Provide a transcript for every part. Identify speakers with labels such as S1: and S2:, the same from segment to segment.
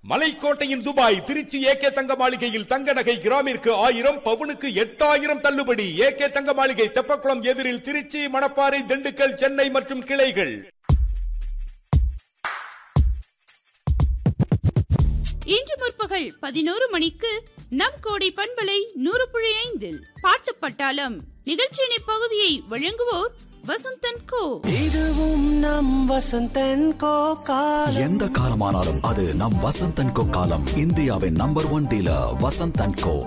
S1: மலைக்கோட்டையின் Dubai Trichy AK தங்க மாளிகையில் தங்க நகை கிராமிற்கு ஆயிரம் பவுனுக்கு எட்டாயிரம் தள்ளுபடி ஏகே தங்க மாளிகை தெப்பக்குளம் எதிரில் திருச்சி மணப்பாறை திண்டுக்கல் சென்னை மற்றும் கிளைகள்
S2: இன்று முற்பகல் பதினோரு மணிக்கு நம் கோடை பண்பலை நூறு புள்ளி ஐந்தில் பாட்டு பட்டாளம் நிகழ்ச்சியின் இப்பகுதியை வழங்குவோர் வசந்தன் கோ
S3: இதுவும் நம் வசந்தன் கோ காலம்
S4: எந்த காலமானாலும் அது நம் வசந்தன் கோ காலம் இந்தியாவின் number one dealer Vasanthan co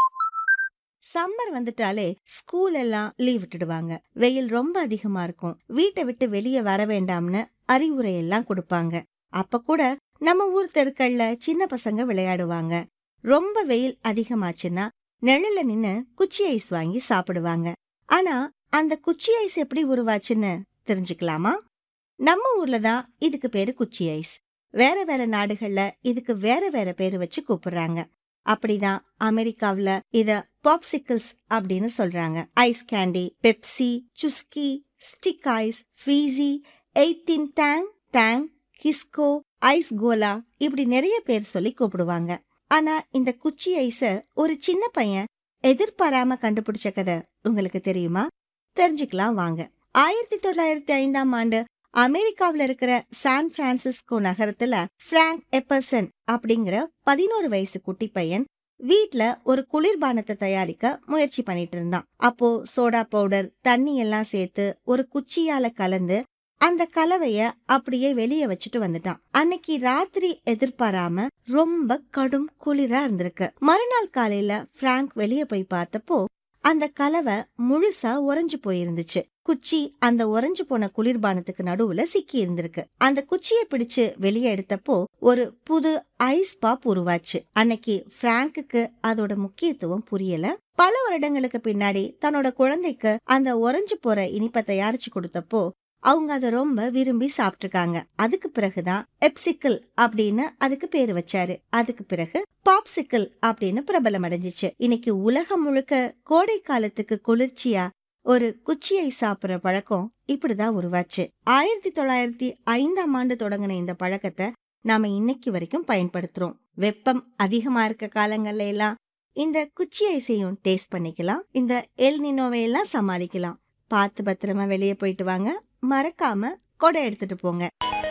S5: summer வந்துட்டாலே ஸ்கூல் எல்லாம் லீவ் விட்டுடுவாங்க வெயில் ரொம்ப அதிகமா இருக்கும் வீட்டை விட்டு வெளியே வர வேண்டாம்னு அறிவுரை எல்லாம் கொடுப்பாங்க அப்ப கூட நம்ம ஊர் தெருக்கள்ல சின்ன பசங்க விளையாடுவாங்க ரொம்ப வெயில் அதிகமாச்சுன்னா நிழல்ல நின்னு குச்சி ஐஸ் வாங்கி சாப்பிடுவாங்க ஆனா அந்த குச்சி ஐஸ் எப்படி உருவாச்சுன்னு தெரிஞ்சுக்கலாமா நம்ம ஊர்ல தான் இதுக்கு பேரு குச்சி ஐஸ் வேற வேற நாடுகள்ல இதுக்கு வேற வேற பேரு வச்சு கூப்பிடுறாங்க அப்படிதான் அமெரிக்காவுல இத பாப்சிக்கிள்ஸ் அப்படின்னு சொல்றாங்க ஐஸ் கேண்டி பெப்சி சுஸ்கி ஸ்டிக் ஐஸ் ஃப்ரீசி எய்த்தின் டேங் டேங் கிஸ்கோ ஐஸ் கோலா இப்படி நிறைய பேர் சொல்லி கூப்பிடுவாங்க ஆனா இந்த குச்சி ஐஸ ஒரு சின்ன பையன் எதிர்பாராம கண்டுபிடிச்ச கதை உங்களுக்கு தெரியுமா தெரிஞ்சுக்கலாம் வாங்க ஆயிரத்தி தொள்ளாயிரத்தி ஐந்தாம் ஆண்டு அமெரிக்காவுல இருக்கிற சான் பிரான்சிஸ்கோ நகரத்துல பிராங்க் எப்பர்சன் அப்படிங்கிற பதினோரு வயசு குட்டி பையன் வீட்ல ஒரு குளிர்பானத்தை தயாரிக்க முயற்சி பண்ணிட்டு இருந்தான் அப்போ சோடா பவுடர் தண்ணி எல்லாம் சேர்த்து ஒரு குச்சியால கலந்து அந்த கலவைய அப்படியே வெளியே வச்சுட்டு வந்துட்டான் அன்னைக்கு ராத்திரி எதிர்பாராம ரொம்ப கடும் குளிரா இருந்திருக்கு மறுநாள் காலையில பிராங்க் வெளியே போய் பார்த்தப்போ அந்த கலவை முழுசா உறைஞ்சு போயிருந்துச்சு குச்சி அந்த உறைஞ்சு போன குளிர்பானத்துக்கு நடுவுல சிக்கி இருந்திருக்கு அந்த குச்சியை பிடிச்சு வெளியே எடுத்தப்போ ஒரு புது ஐஸ் பாப் உருவாச்சு அன்னைக்கு பிராங்குக்கு அதோட முக்கியத்துவம் புரியல பல வருடங்களுக்கு பின்னாடி தன்னோட குழந்தைக்கு அந்த உறைஞ்சு போற இனிப்பை தயாரிச்சு கொடுத்தப்போ அவங்க அதை ரொம்ப விரும்பி சாப்பிட்டிருக்காங்க அதுக்கு பிறகுதான் எப்சிக்கிள் அப்படின்னு அதுக்கு பேரு வச்சாரு அதுக்கு பிறகு பாப்சிக்கிள் அப்படின்னு பிரபலம் அடைஞ்சிச்சு இன்னைக்கு உலகம் முழுக்க கோடை காலத்துக்கு குளிர்ச்சியா ஒரு குச்சியை சாப்பிடுற பழக்கம் இப்படிதான் உருவாச்சு ஆயிரத்தி தொள்ளாயிரத்தி ஐந்தாம் ஆண்டு தொடங்கின இந்த பழக்கத்தை நாம இன்னைக்கு வரைக்கும் பயன்படுத்துறோம் வெப்பம் அதிகமா இருக்க காலங்கள்ல எல்லாம் இந்த குச்சி ஐஸையும் டேஸ்ட் பண்ணிக்கலாம் இந்த எல் நினோவையெல்லாம் சமாளிக்கலாம் பார்த்து பத்திரமா வெளியே போயிட்டு வாங்க மறக்காம கொடை எடுத்துட்டு போங்க